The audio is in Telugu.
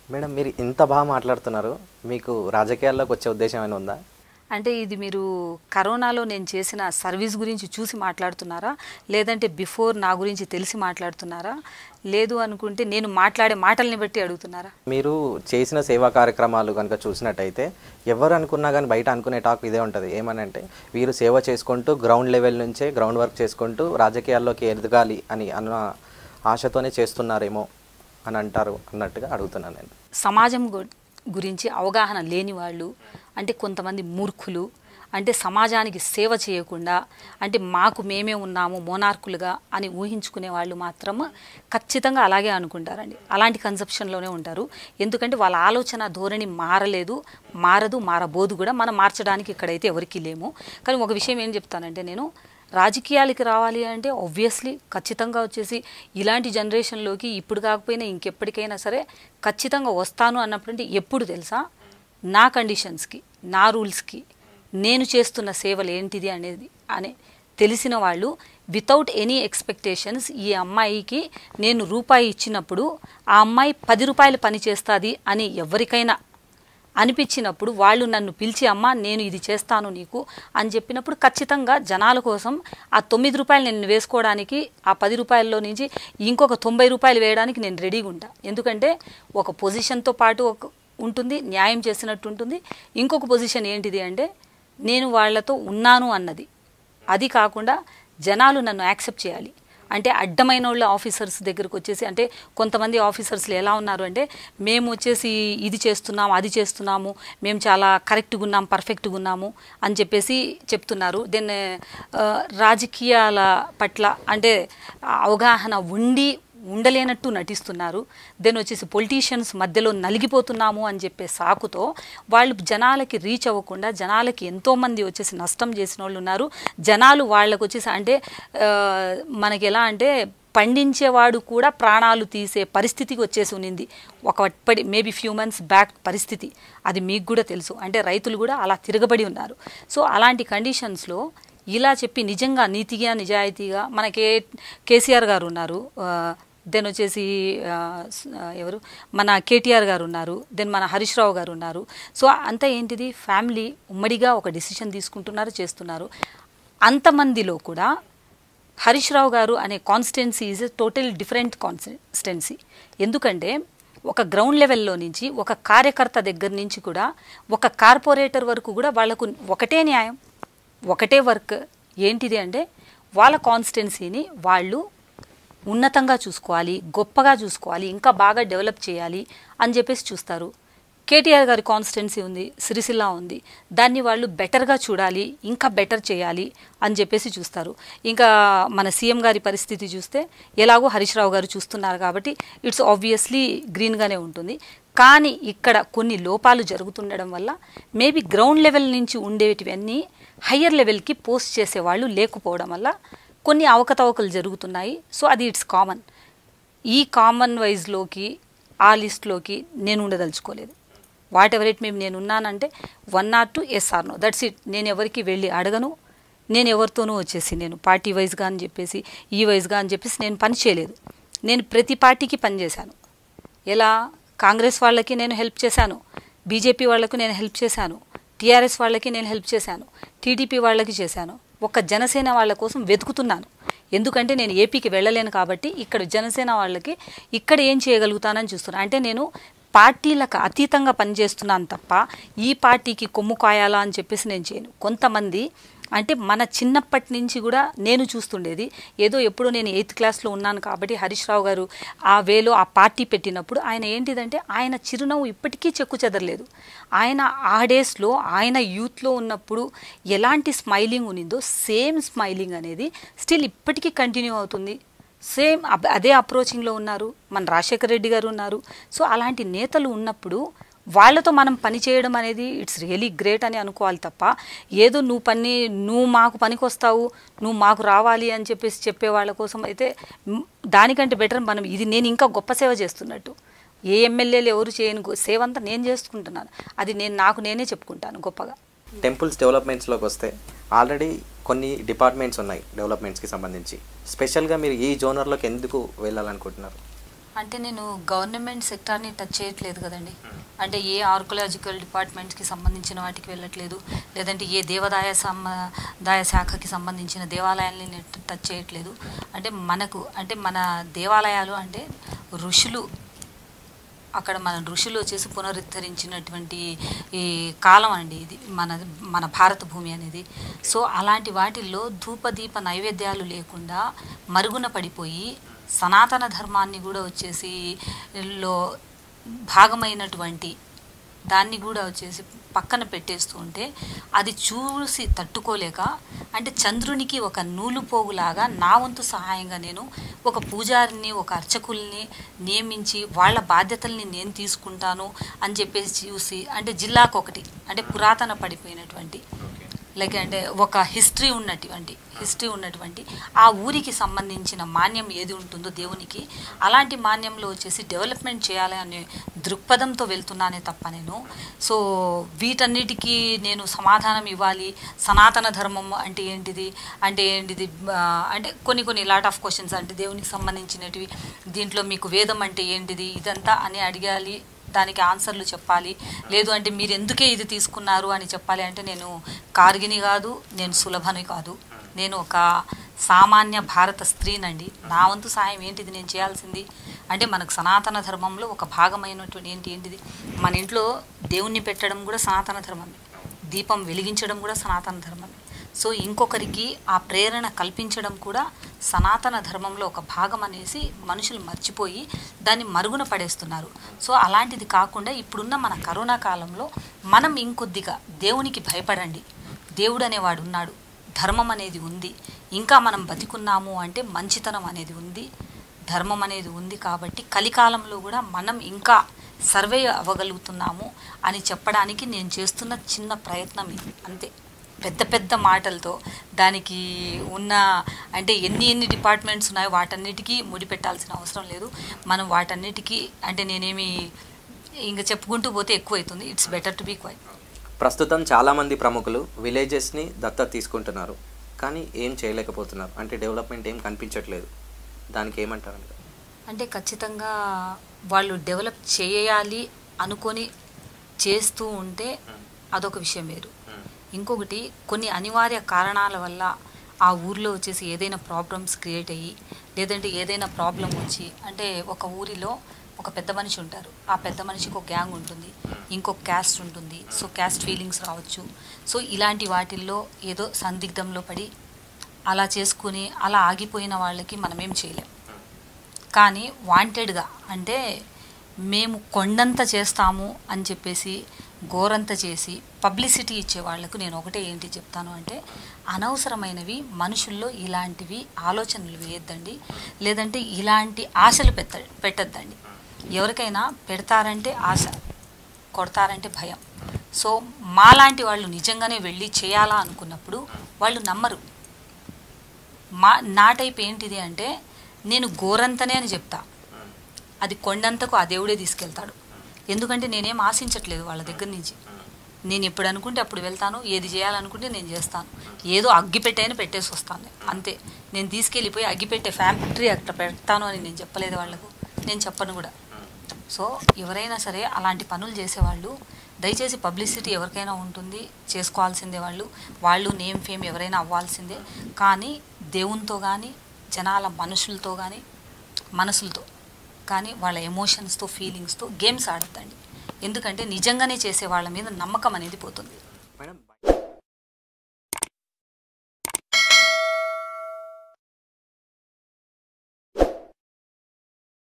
మేడం మీరు ఇంత బాగా మాట్లాడుతున్నారు మీకు రాజకీయాల్లోకి వచ్చే ఉద్దేశం ఏమైనా ఉందా అంటే ఇది మీరు కరోనాలో నేను చేసిన సర్వీస్ గురించి చూసి మాట్లాడుతున్నారా లేదంటే బిఫోర్ నా గురించి తెలిసి మాట్లాడుతున్నారా లేదు అనుకుంటే నేను మాట్లాడే మాటల్ని బట్టి అడుగుతున్నారా మీరు చేసిన సేవా కార్యక్రమాలు కనుక చూసినట్టయితే ఎవరు అనుకున్నా కానీ బయట అనుకునే టాక్ ఇదే ఉంటుంది ఏమనంటే వీరు సేవ చేసుకుంటూ గ్రౌండ్ లెవెల్ నుంచే గ్రౌండ్ వర్క్ చేసుకుంటూ రాజకీయాల్లోకి ఎదగాలి అని అన్న ఆశతోనే చేస్తున్నారేమో అని అంటారు అన్నట్టుగా అడుగుతున్నాను నేను సమాజం గు- గురించి అవగాహన లేని వాళ్ళు అంటే కొంతమంది మూర్ఖులు అంటే సమాజానికి సేవ చేయకుండా అంటే మాకు మేమే ఉన్నాము మోనార్కులుగా అని ఊహించుకునే వాళ్ళు మాత్రం ఖచ్చితంగా అలాగే అనుకుంటారండి అలాంటి కన్సెప్షన్లోనే ఉంటారు ఎందుకంటే వాళ్ళ ఆలోచన ధోరణి మారలేదు మారదు మారబోదు కూడా మనం మార్చడానికి ఇక్కడైతే ఎవరికీ లేము కానీ ఒక విషయం ఏం చెప్తానంటే నేను రాజకీయాలకి రావాలి అంటే ఆబ్వియస్లీ ఖచ్చితంగా వచ్చేసి ఇలాంటి జనరేషన్లోకి ఇప్పుడు కాకపోయినా ఇంకెప్పటికైనా సరే ఖచ్చితంగా వస్తాను అన్నప్పుడు ఎప్పుడు తెలుసా నా కండిషన్స్కి నా రూల్స్కి నేను చేస్తున్న సేవలు ఏంటిది అనేది అనే తెలిసిన వాళ్ళు వితౌట్ ఎనీ ఎక్స్పెక్టేషన్స్ ఈ అమ్మాయికి నేను రూపాయి ఇచ్చినప్పుడు ఆ అమ్మాయి పది రూపాయలు పని చేస్తుంది అని ఎవరికైనా అనిపించినప్పుడు వాళ్ళు నన్ను పిలిచి అమ్మ నేను ఇది చేస్తాను నీకు అని చెప్పినప్పుడు ఖచ్చితంగా జనాల కోసం ఆ తొమ్మిది రూపాయలు నేను వేసుకోవడానికి ఆ పది రూపాయల్లో నుంచి ఇంకొక తొంభై రూపాయలు వేయడానికి నేను రెడీగా ఉంటా ఎందుకంటే ఒక పొజిషన్తో పాటు ఒక ఉంటుంది న్యాయం చేసినట్టు ఉంటుంది ఇంకొక పొజిషన్ ఏంటిది అంటే నేను వాళ్ళతో ఉన్నాను అన్నది అది కాకుండా జనాలు నన్ను యాక్సెప్ట్ చేయాలి అంటే అడ్డమైన వాళ్ళ ఆఫీసర్స్ దగ్గరకు వచ్చేసి అంటే కొంతమంది ఆఫీసర్స్లు ఎలా ఉన్నారు అంటే మేము వచ్చేసి ఇది చేస్తున్నాము అది చేస్తున్నాము మేము చాలా కరెక్ట్గా ఉన్నాం పర్ఫెక్ట్గా ఉన్నాము అని చెప్పేసి చెప్తున్నారు దెన్ రాజకీయాల పట్ల అంటే అవగాహన ఉండి ఉండలేనట్టు నటిస్తున్నారు దెన్ వచ్చేసి పొలిటీషియన్స్ మధ్యలో నలిగిపోతున్నాము అని చెప్పే సాకుతో వాళ్ళు జనాలకి రీచ్ అవ్వకుండా జనాలకి ఎంతోమంది వచ్చేసి నష్టం చేసిన వాళ్ళు ఉన్నారు జనాలు వాళ్ళకు వచ్చేసి అంటే ఆ, మనకి ఎలా అంటే పండించేవాడు కూడా ప్రాణాలు తీసే పరిస్థితికి వచ్చేసి ఉన్నింది ఒకప్పటి మేబీ ఫ్యూ మంత్స్ బ్యాక్ పరిస్థితి అది మీకు కూడా తెలుసు అంటే రైతులు కూడా అలా తిరగబడి ఉన్నారు సో అలాంటి కండిషన్స్లో ఇలా చెప్పి నిజంగా నీతిగా నిజాయితీగా మనకే కేసీఆర్ గారు ఉన్నారు దెన్ వచ్చేసి ఆ, స్- ఆ, ఎవరు మన కేటీఆర్ గారు ఉన్నారు దెన్ మన హరీష్ రావు గారు ఉన్నారు సో అంతా ఏంటిది ఫ్యామిలీ ఉమ్మడిగా ఒక డిసిషన్ తీసుకుంటున్నారు చేస్తున్నారు అంతమందిలో కూడా హరీష్ రావు గారు అనే constituency is total different constituency ఎందుకంటే ఒక గ్రౌండ్ లెవెల్లో నుంచి ఒక కార్యకర్త దగ్గర నుంచి కూడా ఒక కార్పొరేటర్ వరకు కూడా వాళ్ళకు ఒకటే న్యాయం ఒకటే వర్క్ ఏంటిది అంటే వాళ్ళ కాన్స్టెన్సీని వాళ్ళు ఉన్నతంగా చూసుకోవాలి గొప్పగా చూసుకోవాలి ఇంకా బాగా డెవలప్ చేయాలి అని చెప్పేసి చూస్తారు కేటీఆర్ గారి కాన్స్టెన్సీ ఉంది సిరిసిల్ల ఉంది దాన్ని వాళ్ళు బెటర్గా చూడాలి ఇంకా బెటర్ చేయాలి అని చెప్పేసి చూస్తారు ఇంకా మన సీఎం గారి పరిస్థితి చూస్తే ఎలాగో హరీష్ రావు గారు చూస్తున్నారు కాబట్టి ఇట్స్ ఆబ్వియస్లీ గ్రీన్గానే ఉంటుంది కానీ ఇక్కడ కొన్ని లోపాలు జరుగుతుండడం వల్ల మేబీ గ్రౌండ్ లెవెల్ నుంచి ఉండేటివన్నీ హయ్యర్ లెవెల్కి పోస్ట్ చేసేవాళ్ళు లేకపోవడం వల్ల కొన్ని అవకతవకలు జరుగుతున్నాయి సో అది ఇట్స్ కామన్ ఈ కామన్ వైజ్లోకి ఆ లిస్ట్లోకి నేను ఉండదలుచుకోలేదు వాట్ ఎవర్ ఇట్ మేము నేను ఉన్నానంటే one or two SR no that's it నేను ఎవరికి వెళ్ళి అడగను నేను ఎవరితోనూ వచ్చేసి నేను పార్టీ వైజ్గా అని చెప్పేసి ఈ వైజ్గా అని చెప్పేసి నేను పని చేయలేదు నేను ప్రతి పార్టీకి పనిచేశాను ఎలా కాంగ్రెస్ వాళ్ళకి నేను హెల్ప్ చేశాను బీజేపీ వాళ్ళకు నేను హెల్ప్ చేశాను టీఆర్ఎస్ వాళ్ళకి నేను హెల్ప్ చేశాను టీడీపీ వాళ్ళకి చేశాను ఒక్క జనసేన వాళ్ళ కోసం వెతుకుతున్నాను ఎందుకంటే నేను ఏపీకి వెళ్ళలేను కాబట్టి ఇక్కడ జనసేన వాళ్ళకి ఇక్కడ ఏం చేయగలుగుతానని చూస్తున్నాను అంటే నేను పార్టీలకు అతీతంగా పనిచేస్తున్నాను తప్ప ఈ పార్టీకి కొమ్ము కాయాలా అని చెప్పేసి నేను చేయను కొంతమంది అంటే మన చిన్నప్పటి నుంచి కూడా నేను చూస్తుండేది ఏదో ఎప్పుడో నేను ఎయిత్ క్లాస్లో ఉన్నాను కాబట్టి హరీష్ రావు గారు ఆ వేలో ఆ పార్టీ పెట్టినప్పుడు ఆయన ఏంటిదంటే ఆయన చిరునవ్వు ఇప్పటికీ చెక్కు చెదరలేదు ఆయన ఆ డేస్లో ఆయన యూత్లో ఉన్నప్పుడు ఎలాంటి స్మైలింగ్ ఉన్నిందో సేమ్ స్మైలింగ్ అనేది స్టిల్ ఇప్పటికీ కంటిన్యూ అవుతుంది సేమ్ అబ్- అదే అప్రోచింగ్లో ఉన్నారు మన రాజశేఖర రెడ్డి గారు ఉన్నారు సో అలాంటి నేతలు ఉన్నప్పుడు వాళ్ళతో మనం పని చేయడం అనేది ఇట్స్ రియలీ గ్రేట్ అని అనుకోవాలి తప్ప ఏదో నువ్వు పని నువ్వు మాకు పనికి వస్తావు నువ్వు మాకు రావాలి అని చెప్పేసి చెప్పే వాళ్ళ కోసం అయితే మ్, దానికంటే బెటర్ మనం ఇది నేను ఇంకా గొప్ప సేవ చేస్తున్నట్టు ఏ ఎమ్మెల్యేలు ఎవరు చేయను గొ- సేవ అంతా నేను చేసుకుంటున్నాను అది నేను నాకు నేనే చెప్పుకుంటాను గొప్పగా టెంపుల్స్ డెవలప్మెంట్స్లోకి వస్తే ఆల్రెడీ కొన్ని డిపార్ట్మెంట్స్ ఉన్నాయి డెవలప్మెంట్స్కి సంబంధించి స్పెషల్గా మీరు ఈ జోనర్లోకి ఎందుకు వెళ్ళాలనుకుంటున్నారు అంటే నేను గవర్నమెంట్ సెక్టార్ని టచ్ చేయట్లేదు కదండి అంటే ఏ ఆర్కలాజికల్ డిపార్ట్మెంట్కి సంబంధించిన వాటికి వెళ్ళట్లేదు లేదంటే ఏ దేవాదాయ సముదాయ శాఖకి సంబంధించిన దేవాలయాల్ని నేను టచ్ చేయట్లేదు అంటే మనకు అంటే మన దేవాలయాలు అంటే ఋషులు అక్కడ మన ఋషులు వచ్చేసి పునరుద్ధరించినటువంటి ఈ కాలం అండి ఇది మన మన భారత భూమి అనేది సో అలాంటి వాటిల్లో ధూపదీప నైవేద్యాలు లేకుండా మరుగున పడిపోయి సనాతన ధర్మాన్ని కూడా వచ్చేసి లో భాగమైనటువంటి దాన్ని కూడా వచ్చేసి పక్కన పెట్టేస్తూ ఉంటే అది చూసి తట్టుకోలేక అంటే చంద్రునికి ఒక నూలు పోగులాగా నా వంతు సహాయంగా నేను ఒక పూజారిని ఒక అర్చకుల్ని నియమించి వాళ్ళ బాధ్యతల్ని నేను తీసుకుంటాను అని చెప్పేసి చూసి అంటే జిల్లాకు ఒకటి అంటే పురాతన పడిపోయినటువంటి లైక్ అంటే ఒక హిస్టరీ ఉన్నటువంటి హిస్టరీ ఉన్నటువంటి ఆ ఊరికి సంబంధించిన మాన్యం ఏది ఉంటుందో దేవునికి అలాంటి మాన్యంలో వచ్చేసి డెవలప్మెంట్ చేయాలి అనే దృక్పథంతో వెళ్తున్నానే తప్ప నేను సో వీటన్నిటికీ నేను సమాధానం ఇవ్వాలి సనాతన ధర్మం అంటే ఏంటిది అంటే ఏంటిది ఆ, అంటే కొన్ని కొన్ని లాట్ ఆఫ్ క్వశ్చన్స్ అంటే దేవునికి సంబంధించినటివి దీంట్లో మీకు వేదం అంటే ఏంటిది ఇదంతా అని అడిగాలి దానికి ఆన్సర్లు చెప్పాలి లేదు అంటే మీరు ఎందుకే ఇది తీసుకున్నారు అని చెప్పాలి అంటే నేను కార్గిని కాదు నేను సులభని కాదు నేను ఒక సామాన్య భారత స్త్రీనండి నా వంతు సాయం ఏంటిది నేను చేయాల్సింది అంటే మనకు సనాతన ధర్మంలో ఒక భాగమైనటువంటి ఏంటి ఏంటిది మన ఇంట్లో దేవుణ్ణి పెట్టడం కూడా సనాతన ధర్మమే దీపం వెలిగించడం కూడా సనాతన ధర్మమే సో ఇంకొకరికి ఆ ప్రేరణ కల్పించడం కూడా సనాతన ధర్మంలో ఒక భాగం అనేసి మనుషులు మర్చిపోయి దాన్ని మరుగున పడేస్తున్నారు సో అలాంటిది కాకుండా ఇప్పుడున్న మన కరోనా కాలంలో మనం ఇంకొద్దిగా దేవునికి భయపడండి దేవుడు అనేవాడు ఉన్నాడు ధర్మం అనేది ఉంది ఇంకా మనం బతికున్నాము అంటే మంచితనం అనేది ఉంది ధర్మం అనేది ఉంది కాబట్టి కలికాలంలో కూడా మనం ఇంకా సర్వే అవ్వగలుగుతున్నాము అని చెప్పడానికి నేను చేస్తున్న చిన్న ప్రయత్నం ఇది అంతే పెద్ద పెద్ద మాటలతో దానికి ఉన్న అంటే ఎన్ని ఎన్ని డిపార్ట్మెంట్స్ ఉన్నాయో వాటన్నిటికీ ముడిపెట్టాల్సిన అవసరం లేదు మనం వాటన్నిటికీ అంటే నేనేమి ఇంకా చెప్పుకుంటూ పోతే ఎక్కువైతుంది it's better to be quiet ప్రస్తుతం చాలామంది ప్రముఖులు విలేజెస్ని దత్తత తీసుకుంటున్నారు కానీ ఏం చేయలేకపోతున్నారు అంటే డెవలప్మెంట్ ఏం కనిపించట్లేదు దానికి ఏమంటారు మీరు అంటే ఖచ్చితంగా వాళ్ళు డెవలప్ చేయాలి అనుకొని చేస్తూ ఉంటే అదొక విషయం వేరు ఇంకొకటి కొన్ని అనివార్య కారణాల వల్ల ఆ ఊర్లో వచ్చేసి ఏదైనా ప్రాబ్లమ్స్ క్రియేట్ అయ్యి లేదంటే ఏదైనా ప్రాబ్లం వచ్చి అంటే ఒక ఊరిలో ఒక పెద్ద మనిషి ఉంటారు ఆ పెద్ద మనిషికి ఒక గ్యాంగ్ ఉంటుంది ఇంకొక క్యాస్ట్ ఉంటుంది సో క్యాస్ట్ ఫీలింగ్స్ రావచ్చు సో ఇలాంటి వాటిల్లో ఏదో సందిగ్ధంలో పడి అలా చేసుకుని అలా ఆగిపోయిన వాళ్ళకి మనమేం చేయలేం కానీ వాంటెడ్గా అంటే మేము కొండంత చేస్తాము అని చెప్పేసి గోరంత చేసి పబ్లిసిటీ ఇచ్చే వాళ్లకు నేను ఒకటే ఏంటి చెప్తాను అంటే అనవసరమైనవి మనుషుల్లో ఇలాంటివి ఆలోచనలు వేయొద్దండి లేదంటే ఇలాంటి ఆశలు పెట్ట పెట్టద్దండి ఎవరికైనా పెడతారంటే ఆశ కొడతారంటే భయం సో మాలాంటి వాళ్ళు నిజంగానే వెళ్ళి చేయాలా అనుకున్నప్పుడు వాళ్ళు నమ్మరు మా నా టైప్ ఏంటిది అంటే నేను గోరంతనే అని చెప్తా అది కొండంతకు ఆ దేవుడే తీసుకెళ్తాడు ఎందుకంటే నేనేం ఆశించట్లేదు వాళ్ళ దగ్గర నుంచి నేను ఎప్పుడు అనుకుంటే అప్పుడు వెళ్తాను ఏది చేయాలనుకుంటే నేను చేస్తాను ఏదో అగ్గిపెట్టేని పెట్టేసి వస్తాను అంతే నేను తీసుకెళ్ళిపోయి అగ్గిపెట్టే ఫ్యాక్టరీ అక్కడ పెడతాను అని నేను చెప్పలేదు వాళ్ళకు నేను చెప్పను కూడా సో ఎవరైనా సరే అలాంటి పనులు చేసేవాళ్ళు దయచేసి పబ్లిసిటీ ఎవరికైనా ఉంటుంది చేసుకోవాల్సిందే వాళ్ళు వాళ్ళు నేమ్ ఫేమ్ ఎవరైనా అవ్వాల్సిందే కానీ దేవునితో కానీ జనాల మనుషులతో కానీ మనసులతో కానీ వాళ్ళ ఎమోషన్స్తో ఫీలింగ్స్తో గేమ్స్ ఆడద్దండి ఎందుకంటే నిజంగానే చేసే వాళ్ళ మీద నమ్మకం అనేది పోతుంది